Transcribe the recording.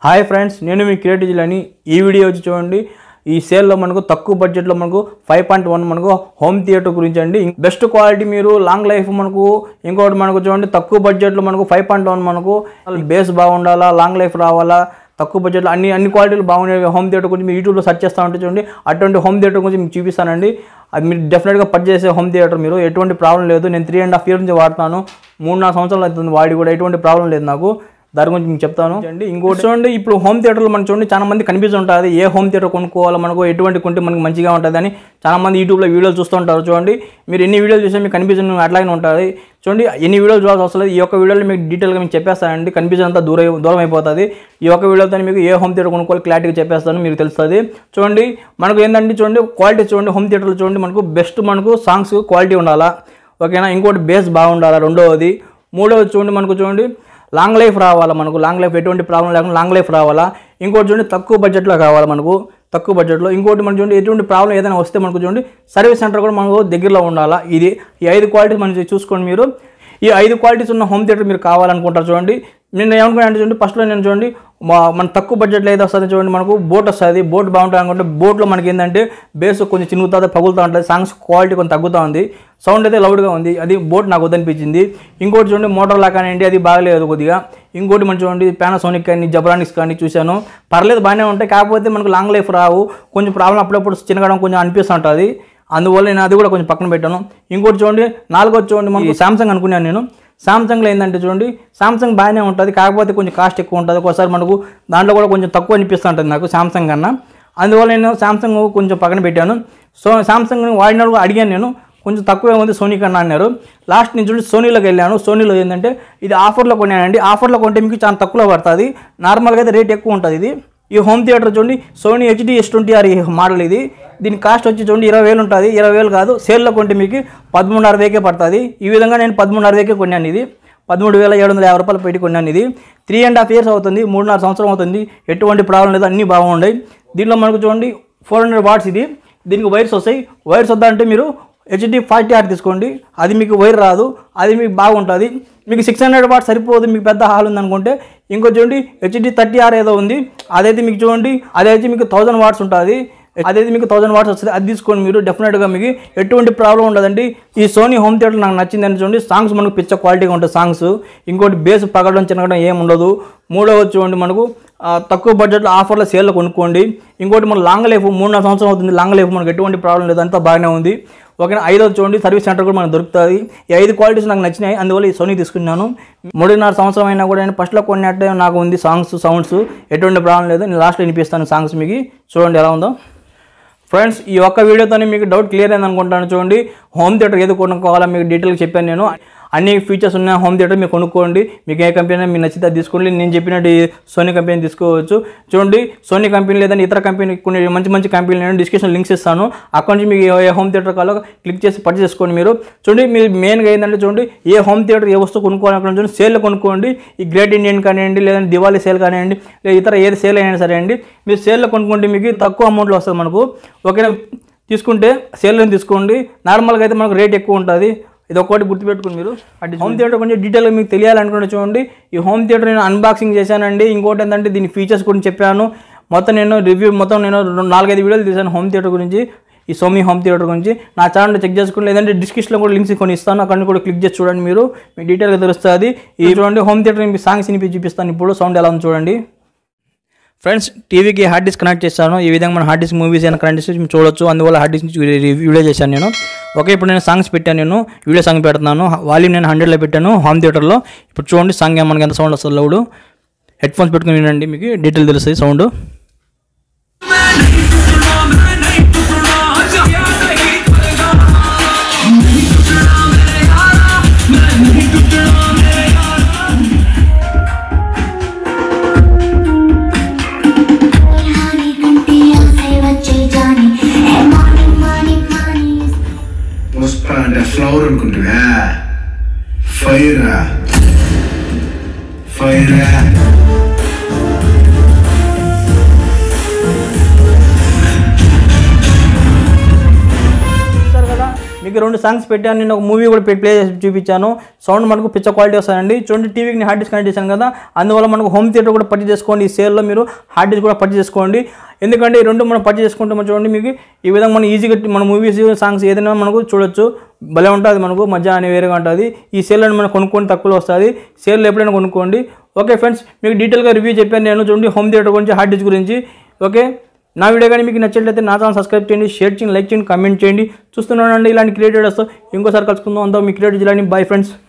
hi friends నేను మీ creative జిల్లాని ఈ వీడియో వచ్చి చూడండి ఈ సేల్లో మనకు తక్కువ బడ్జెట్లో మనకు ఫైవ్ పాయింట్ వన్ మనకు హోమ్ థియేటర్ గురించి అండి బెస్ట్ క్వాలిటీ మీరు లాంగ్ లైఫ్ మనకు ఇంకోటి మనకు చూడండి తక్కువ బడ్జెట్లో మనకు ఫైవ్ పాయింట్ వన్ మనకు బేస్ బాగుండాలా లాంగ్ లైఫ్ రావాలా తక్కువ బడ్జెట్లో అన్ని అన్ని క్వాలిటీలు బాగుండే హోమ్ థియేటర్ గురించి మీరు యూట్యూబ్లో సెర్చ్ చేస్తూ ఉంటే చూడండి అటువంటి హోమ్ థియేటర్ గురించి మీకు చూపిస్తానండి అది మీరు డెఫినెట్గా పర్చేస్ చేసే హోమ్ థియేటర్ మీరు ఎటువంటి ప్రాబ్లం లేదు నేను త్రీ అండ్ హాఫ్ ఇయర్ నుంచి వాడుతాను మూడు నాలుగు సంవత్సరాలు అవుతుంది వాడి కూడా ఎటువంటి ప్రాబ్లం లేదు నాకు దాని గురించి మీకు చెప్తాను అండి ఇంకోటి చూడండి ఇప్పుడు హోమ్ థియేటర్లో మనం చూడండి చాలా మంది కనిపిస్తూ ఉంటుంది ఏ హోమ్ థియేటర్ కొనుక్కోవాలో మనకు ఎటువంటి కొంటే మనకి మంచిగా ఉంటుంది అని చాలా మంది యూట్యూబ్లో వీడియోలు చూస్తూ ఉంటారు చూడండి మీరు ఎన్ని వీడియోలు చూసినా మీకు కనిపించిన అట్లాగే ఉంటుంది చూడండి ఎన్ని వీడియోలు చూడాల్సి అవసరం లేదు ఈ యొక్క వీడియోలో మీకు డీటెయిల్గా మీకు చెప్పేస్తానండి కనిపించినంత దూరం దూరం అయిపోతుంది ఈ యొక్క వీడియోతో మీకు ఏ హోమ్ థియేటర్ కొనుక్కోవాలి క్లారిటీగా చెప్పేస్తాను మీకు తెలుస్తుంది చూడండి మనకు ఏంటంటే చూడండి క్వాలిటీ చూడండి హోమ్ థియేటర్లో చూడండి మనకు బెస్ట్ మనకు సాంగ్స్ క్వాలిటీ ఉండాలా ఓకేనా ఇంకోటి బేస్ బాగుండాలా రెండవది మూడవది చూడండి మనకు చూడండి లాంగ్ లైఫ్ రావాలా మనకు లాంగ్ లైఫ్ ఎటువంటి ప్రాబ్లం లేకుండా లాంగ్ లైఫ్ రావాలా ఇంకోటి చూడండి తక్కువ బడ్జెట్లో కావాలి మనకు తక్కువ బడ్జెట్లో ఇంకోటి మనం చూడండి ఎటువంటి ప్రాబ్లం ఏదైనా వస్తే మనకు చూడండి సర్వీస్ సెంటర్ కూడా మనకు దగ్గరలో ఉండాలా ఇది ఈ ఐదు క్వాలిటీస్ మనం చూసుకోండి మీరు ఈ ఐదు క్వాలిటీస్ ఉన్న హోమ్ థియేటర్ మీరు కావాలనుకుంటారు చూడండి నేను ఏమనుకున్నా అంటే చూడండి ఫస్ట్లో నేను చూడండి మా మన తక్కువ బడ్జెట్లో ఏదో వస్తుంది చూడండి మనకు బోట్ వస్తుంది బోట్ బాగుంటుంది అనుకుంటే బోట్లో మనకి ఏంటంటే బేస్ కొంచెం చినుగుతుంది పగులుతూ ఉంటుంది సాంగ్స్ క్వాలిటీ కొంచెం తగ్గుతూ ఉంది సౌండ్ అయితే లౌడ్గా ఉంది అది బోట్ నాకు వద్దనిపించింది ఇంకోటి చూడండి మోటార్ లా కానివ్వండి అది బాగలేదు కొద్దిగా ఇంకోటి మనం చూడండి పానాసోనిక్ కానీ జబ్రానిక్స్ కానీ చూశాను పర్లేదు బాగానే ఉంటాయి కాకపోతే మనకు లాంగ్ లైఫ్ రావు కొంచెం ప్రాబ్లం అప్పుడప్పుడు చిన్నగడం కొంచెం అనిపిస్తుంటుంది అందువల్ల నేను అది కూడా కొంచెం పక్కన పెట్టాను ఇంకోటి చూడండి నాలుగోది చూడండి మనకి సామ్సంగ్ అనుకున్నాను నేను సామ్సంగ్లో ఏంటంటే చూడండి సామ్సంగ్ బాగానే ఉంటుంది కాకపోతే కొంచెం కాస్ట్ ఎక్కువ ఉంటుంది ఒకసారి మనకు దాంట్లో కూడా కొంచెం తక్కువ అనిపిస్తూ ఉంటుంది నాకు సామ్సంగ్ కన్నా అందువల్ల నేను సామ్సంగ్ కొంచెం పక్కన పెట్టాను సో సామ్సంగ్ వాడినప్పుడు అడిగాను నేను కొంచెం తక్కువే ఉంది సోనీ కన్నా అన్నారు లాస్ట్ నుంచి చూడండి సోనీలోకి వెళ్ళాను సోనీలో ఏంటంటే ఇది ఆఫర్లో కొన్నానండి ఆఫర్లో కొంటే మీకు చాలా తక్కువలో పడుతుంది నార్మల్గా అయితే రేట్ ఎక్కువ ఉంటుంది ఇది ఈ హోమ్ థియేటర్ చూడండి Sony HD S twenty R model ఇది దీని కాస్ట్ వచ్చి చూడండి ఇరవై వేలు ఉంటుంది ఇరవై వేలు కాదు సేల్లో కొంటే మీకు పదమూడున్నర వేకే పడుతుంది ఈ విధంగా నేను పదమూడున్నర వేకే కొన్నాను ఇది పదమూడు వేల ఏడు వందల యాభై రూపాయలు పెట్టి కొన్నాను ఇది త్రీ అండ్ హాఫ్ ఇయర్స్ అవుతుంది మూడున్నర సంవత్సరం అవుతుంది ఎటువంటి ప్రాబ్లం లేదు అన్నీ బాగున్నాయి దీనిలో మనకు చూడండి ఫోర్ హండ్రెడ్ వాట్స్ ఇది దీనికి వైర్స్ వస్తాయి వైర్స్ వద్దంటే మీరు హెచ్డి ఫార్టీ ఆర్ తీసుకోండి అది మీకు వైర్ రాదు అది మీకు బాగుంటుంది మీకు సిక్స్ హండ్రెడ్ వాట్ సరిపోదు మీకు పెద్ద హాల్ ఉందనుకుంటే ఇంకో చూడండి హెచ్డి థర్టీ ఆర్ ఏదో ఉంది అదైతే మీకు చూడండి అదైతే మీకు థౌజండ్ వాట్స్ ఉంటుంది అదైతే మీకు థౌసండ్ వాట్స్ వస్తుంది అది తీసుకోండి మీరు డెఫినెట్గా మీకు ఎటువంటి ప్రాబ్లం ఉండదండి ఈ సోనీ హోమ్ థియేటర్ నాకు నచ్చిందని చూడండి సాంగ్స్ మనకు పిచ్చ క్వాలిటీగా ఉంటాయి సాంగ్స్ ఇంకోటి బేస్ పగలడం చిన్నగడం ఏం ఉండదు మూడవది చూడండి మనకు ఆ, తక్కువ బడ్జెట్లో ఆఫర్లో సేల్లో కొనుక్కోండి ఇంకోటి మన లాంగ్ లైఫ్ మూడున్నర సంవత్సరం అవుతుంది లాంగ్ లైఫ్ మనకు ఎటువంటి ప్రాబ్లం లేదు అంతా బాగానే ఉంది ఓకేనా ఐదోది చూడండి సర్వీస్ సెంటర్ కూడా మనకు దొరుకుతుంది ఈ ఐదు క్వాలిటీస్ నాకు నచ్చినాయి అందువల్ల ఈ సోనీ తీసుకున్నాను మూడున్నర సంవత్సరం అయినా కూడా నేను ఫస్ట్లో కొన్నట్టే నాకు ఉంది సాంగ్స్ సౌండ్స్ ఎటువంటి ప్రాబ్లం లేదు నేను లాస్ట్లో వినిపిస్తాను సాంగ్స్ మీకు చూడండి ఎలా ఉందో ఫ్రెండ్స్ ఈ ఒక్క వీడియోతోనే మీకు డౌట్ క్లియర్ అయింది అనుకుంటాను చూడండి హోమ్ థియేటర్ ఏది కొనుక్కోవాలో మీకు డీటెయిల్గా చెప్పాను నేను అన్ని ఫీచర్స్ ఉన్న హోమ్ థియేటర్ మీరు కొనుక్కోండి మీకు ఏ కంపెనీ మీకు నచ్చితే అది తీసుకోండి నేను చెప్పినట్టు ఈ సోనీ కంపెనీ తీసుకోవచ్చు చూడండి సోనీ కంపెనీ లేదంటే ఇతర కంపెనీ కొన్ని మంచి మంచి కంపెనీలు నేను డిస్క్రిప్షన్ లింక్స్ ఇస్తాను అక్కడ నుంచి మీకు ఏ హోమ్ థియేటర్ కావాలో క్లిక్ చేసి పర్చేస్ చేసుకోండి మీరు చూడండి మీరు మెయిన్గా ఏంటంటే చూడండి ఏ హోమ్ థియేటర్ ఏ వస్తువు కొనుక్కోవాలనుకున్న చూడండి సేల్లో కొనుక్కోండి ఈ గ్రేట్ ఇండియన్ కానివ్వండి లేదంటే దివాళీ సేల్ కానివ్వండి లేదా ఇతర ఏది సేల్ అయినా సరే అండి మీరు సేల్లో కొనుక్కుంటే మీకు తక్కువ అమౌంట్లో వస్తుంది మనకు ఓకేనా తీసుకుంటే సేల్లో తీసుకోండి నార్మల్గా అయితే మనకు రేట్ ఎక్కువ ఉంటుంది ఇది ఒక్కటి గుర్తుపెట్టుకుని మీరు అంటే హోమ్ థియేటర్ కొంచెం డీటెయిల్గా మీకు తెలియాలనుకుంటే చూడండి ఈ హోమ్ థియేటర్ నేను అన్బాక్సింగ్ చేశానండి ఇంకోటి ఏంటంటే దీని ఫీచర్స్ గురించి చెప్పాను మొత్తం నేను రివ్యూ మొత్తం నేను రెండు నాలుగైదు వీడియోలు తీశాను హోమ్ థియేటర్ గురించి ఈ సోమీ హోమ్ థియేటర్ గురించి నా ఛానల్ చెక్ చేసుకోండి లేదంటే డిస్క్రిప్షన్లో కూడా లింక్స్ కొన్ని ఇస్తాను అక్కడ కూడా క్లిక్ చేసి చూడండి మీరు మీకు డీటెయిల్గా తెలుస్తుంది ఈ చూడండి హోమ్ థియేటర్ మీకు సాంగ్స్ వినిపి చూపిస్తాను ఇప్పుడు సౌండ్ ఎలా ఉంది చూడండి ఫ్రెండ్స్ టీవీకి హార్డ్ డిస్క్ కనెక్ట్ చేస్తాను ఈ విధంగా మన హార్డ్ డిస్క్ మూవీస్ అయినా కనెక్ట్ చేసి మీరు చూడొచ్చు అందువల్ల హార్డ్ డిస్క్ వీడియో చేశాను నేను ఓకే ఇప్పుడు నేను సాంగ్స్ పెట్టాను నేను వీడియో సాంగ్ పెడుతున్నాను వాల్యూమ్ నేను హండ్రెడ్లో పెట్టాను హోమ్ థియేటర్లో ఇప్పుడు చూడండి సాంగ్ మనకి ఎంత సౌండ్ వస్తుంది లౌడ్ హెడ్ ఫోన్స్ పెట్టుకుని వినండి మీకు డీటెయిల్ తెలుస్తుంది సౌండ్ हानी कंटिया से बच्चे जाने ए मानी मानी मानी పుష్ప అంటే ఫ్లవర్ అనుకుంటువా ఫైర్ ఫైర్ చూస్తారు కదా మీకు రెండు సాంగ్స్ పెట్టాను నేను ఒక మూవీ కూడా ప్లే చేసి చూపించాను సౌండ్ మనకు పిచ్చ క్వాలిటీ వస్తాయండి చూడండి టీవీకి నేను హార్డ్ డిస్క్ కనెక్ట్ చేశాను కదా అందువల్ల మనకు హోమ్ థియేటర్ కూడా పర్చేస్ చేసుకోండి ఈ సేల్లో మీరు హార్డ్ డిస్క్ కూడా పర్చేస్ చేసుకోండి ఎందుకంటే ఈ రెండు మనం పర్చేస్ చేసుకుంటే మనం చూడండి మీకు ఈ విధంగా మనం ఈజీగా మన మూవీస్ సాంగ్స్ ఏదైనా మనకు చూడొచ్చు భలే ఉంటుంది మనకు మధ్య అని వేరేగా ఉంటుంది ఈ సేల్ అని మనం కొనుక్కొని తక్కువలో వస్తుంది సేల్ ఎప్పుడైనా కొనుక్కోండి ఓకే ఫ్రెండ్స్ మీకు డీటెయిల్గా రివ్యూ చెప్పాను నేను చూడండి హోమ్ థియేటర్ గురించి హార్డ్ డిస్క్ గురించి ఓకే నా వీడియో కానీ మీకు నచ్చినట్లయితే నా ఛానల్ సబ్స్క్రైబ్ చేయండి షేర్ చేయండి లైక్ చేయండి కామెంట్ చేయండి చూస్తున్నానండి ఇలాంటి క్రియేటెడ్ వస్తాం ఇంకోసారి కలుసుకుందాం అంతా మీ క్రియేటివ్ జిల్లాని బై ఫ్రెండ్స్